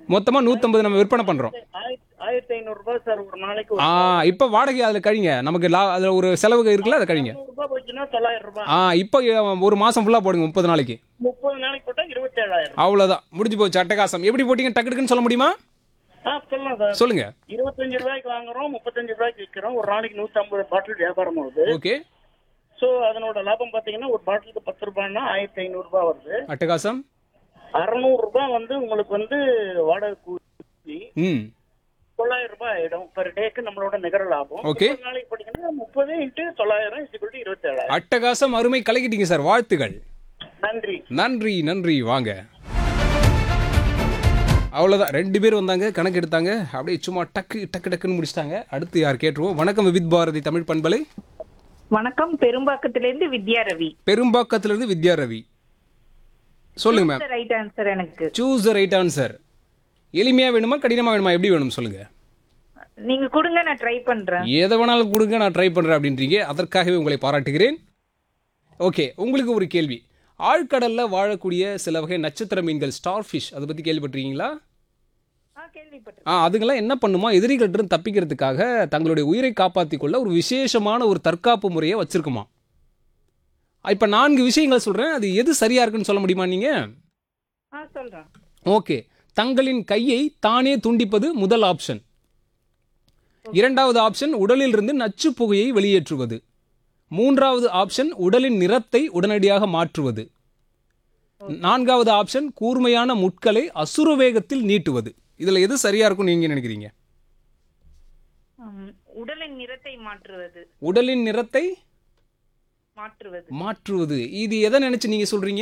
மொத்தமாக நூற்றம்பது நம்ம விற்பனை பண்ணுறோம் ஆயிரத்தி ஆயிரத்தி ஐநூறு ரூபாய் சார் ஒரு நாளைக்கு ஒரு ஆ இப்போ வாடகை அதில் கழிங்க நமக்கு லா அதில் ஒரு செலவு இருக்குல்ல அதை கழிங்க நூறு ரூபாய் போச்சுன்னா தொள்ளாயிரம் ரூபாய் ஆ இப்போ ஒரு மாதம் ஃபுல்லாக போடுங்க முப்பது நாளைக்கு முப்பது நாளைக்கு போட்டா இருபத்தி ஏழாயிரம் அவ்வளோதான் முடிஞ்சு போச்சு அட்டகாசம் எப்படி போட்டீங்க டக்கு டக்குன்னு சொல்ல முடியுமா ஆ சொல்லலாம் சார் சொல்லுங்க இருபத்தஞ்சு ரூபாய்க்கு வாங்குறோம் முப்பத்தஞ்சு ரூபாய்க்கு விற்கிறோம் ஒரு நாளைக்கு நூத்தி ஐம்பது பாட்டில் வியாபாரம் ஆகுது ஓகே ஸோ அதனோட லாபம் பாத்தீங்கன்னா ஒரு பாட்டிலுக்கு பத்து ரூபாய்னா ஆயிரத்தி ஐநூறு ரூபாய் வருது அட்டகாசம் அறநூறு ரூபாய் வந்து உங்களுக்கு வந்து வாடகை கூலி ம் தொள்ளாயிரம் ரூபாய் ஆயிடும் பெர் டேக்கு நம்மளோட நிகர லாபம் Okay. முப்பது நாளைக்கு போட்டீங்கன்னா முப்பது இன்ட்டு தொள்ளாயிரம் இசுக்குள் இருபத்தி ஏழாயிரம் அட்டகாசம் அருமை கலக்கிட்டீங்க சார் வாழ்த்துகள் நன்றி நன்றி நன்றி வாங்க அவ்வளோதான் ரெண்டு பேர் வந்தாங்க கணக்கு எடுத்தாங்க அப்படியே சும்மா டக்கு டக்கு டக்குன்னு முடிச்சிட்டாங்க அடுத்து யார் கேட்டுருவோம் வணக்கம் வித் பாரதி தமிழ் பண்பலை வணக்கம் பெரும்பாக்கத்திலிருந்து வித்யா ரவி பெரும்பாக்கத்திலிருந்து வித்யா ரவி சொல்லுங்க மேம் ரைட் ஆன்சர் எனக்கு சூஸ் த ரைட் ஆன்சர் எளிமையா வேணுமா கடினமா வேணுமா எப்படி வேணும் சொல்லுங்க நீங்க கொடுங்க நான் ட்ரை பண்றேன் எதை வேணாலும் கொடுங்க நான் ட்ரை பண்றேன் அப்படின்றீங்க அதற்காகவே உங்களை பாராட்டுகிறேன் ஓகே உங்களுக்கு ஒரு கேள்வி ஆழ்கடல்ல வாழக்கூடிய சில வகை நட்சத்திர மீன்கள் ஸ்டார் ஃபிஷ் அதை பத்தி கேள்விப்பட்டிருக்கீங்களா ஆ கேள்விப்பட்டேன் ஆ அதுங்கெல்லாம் என்ன பண்ணுமா எதிரிகள்ட்ட தப்பிக்கிறதுக்காக தங்களுடைய உயிரை காப்பாற்றிக் கொள்ள ஒரு விசேஷமான ஒரு தற்காப்பு முறையை வச்சிருக்குமா இப்போ நான்கு விஷயங்கள் சொல்கிறேன் அது எது சரியா இருக்குன்னு சொல்ல முடியுமா நீங்கள் ஆ சொல்றேன் ஓகே தங்களின் கையை தானே துண்டிப்பது முதல் ஆப்ஷன் இரண்டாவது ஆப்ஷன் உடலில் இருந்து நச்சு புகையை வெளியேற்றுவது மூன்றாவது ஆப்ஷன் உடலின் நிறத்தை உடனடியாக மாற்றுவது நான்காவது ஆப்ஷன் கூர்மையான முட்களை அசுர வேகத்தில் நீட்டுவது இதுல எது சரியா இருக்கும் நீங்க நினைக்கிறீங்க ம், உடலின் நிறத்தை மாற்றுவது உடலின் நிறத்தை மாற்றுவது மாற்றுவது இது எதை நினைச்சு நீங்க சொல்றீங்க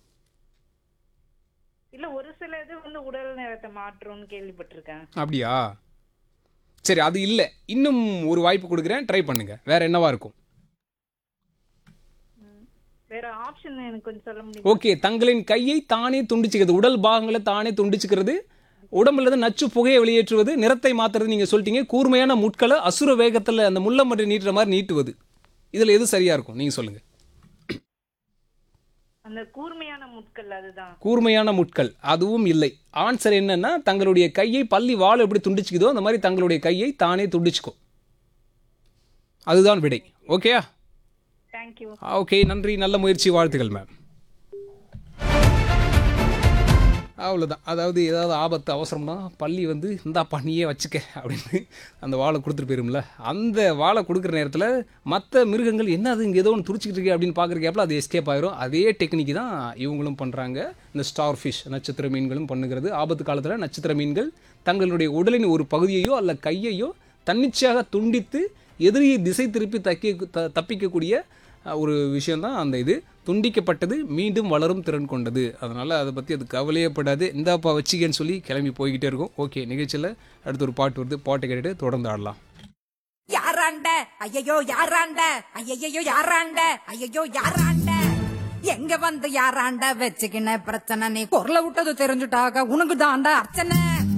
இல்ல ஒரு சில இது வந்து உடல் நிறத்தை மாற்றும்னு கேள்விப்பட்டிருக்கேன் அப்படியா சரி அது இல்லை இன்னும் ஒரு வாய்ப்பு கொடுக்குறேன் ட்ரை பண்ணுங்க வேற என்னவா இருக்கும் வேற ஆப்ஷன் எனக்கு கொஞ்சம் சொல்ல முடியும் ஓகே தங்களின் கையை தானே துண்டிச்சுக்கிறது உடல் பாகங்களை தானே துண்டிச்சுக்கிறது உடம்புல இருந்து நச்சு புகையை வெளியேற்றுவது நிறத்தை மாத்துறது நீங்க சொல்லிட்டீங்க கூர்மையான முட்களை அசுர வேகத்துல அந்த முள்ள மட்டும் நீட்டுற மாதிரி நீட்டுவது இதுல எது சரியா இருக்கும் நீங்க சொல்லுங்க அந்த கூர்மையான முட்கள் அதுதான் கூர்மையான முட்கள் அதுவும் இல்லை ஆன்சர் என்னன்னா தங்களுடைய கையை பள்ளி வாள் எப்படி துண்டிச்சுக்குதோ அந்த மாதிரி தங்களுடைய கையை தானே துண்டிச்சுக்கும் அதுதான் விடை ஓகேயா தேங்க்யூ ஓகே நன்றி நல்ல முயற்சி வாழ்த்துக்கள் மேம் அவ்வளோதான் அதாவது ஏதாவது ஆபத்து அவசரம்னா பள்ளி வந்து இந்தாப்பா நீயே வச்சுக்க அப்படின்னு அந்த வாழை கொடுத்துட்டு போயிரும்ல அந்த வாழை கொடுக்குற நேரத்தில் மற்ற மிருகங்கள் என்ன அது இங்கே ஏதோ ஒன்று துடிச்சிக்கிட்டு இருக்கு அப்படின்னு பார்க்குறக்கேப்பில் அது எஸ்கேப் ஆயிரும் அதே டெக்னிக் தான் இவங்களும் பண்ணுறாங்க இந்த ஸ்டார் ஃபிஷ் நட்சத்திர மீன்களும் பண்ணுகிறது ஆபத்து காலத்தில் நட்சத்திர மீன்கள் தங்களுடைய உடலின் ஒரு பகுதியையோ அல்ல கையையோ தன்னிச்சையாக துண்டித்து எதிரியை திசை திருப்பி தக்கி த தப்பிக்கக்கூடிய அஹ், ஒரு விஷயம்தான் அந்த இது துண்டிக்கப்பட்டது மீண்டும் வளரும் திறன் கொண்டது அதனால் அதை பற்றி அது கவலையப்படாது இந்தாப்பா வச்சிக்கன்னு சொல்லி கிளம்பி போய்கிட்டே இருக்கும் ஓகே நிகழ்ச்சியில் அடுத்து ஒரு பாட்டு வருது பாட்டை கேட்டுட்டு தொடர்ந்து ஆடலாம் யாராண்ட ஐயையோ யாராண்ட ஐயையோ யாராண்ட ஐயையோ யாராண்ட எங்க வந்து யாராண்ட வச்சுக்கின பிரச்சனை நீ குரல விட்டது தெரிஞ்சுட்டாக உனக்கு தாண்டா அர்ச்சனை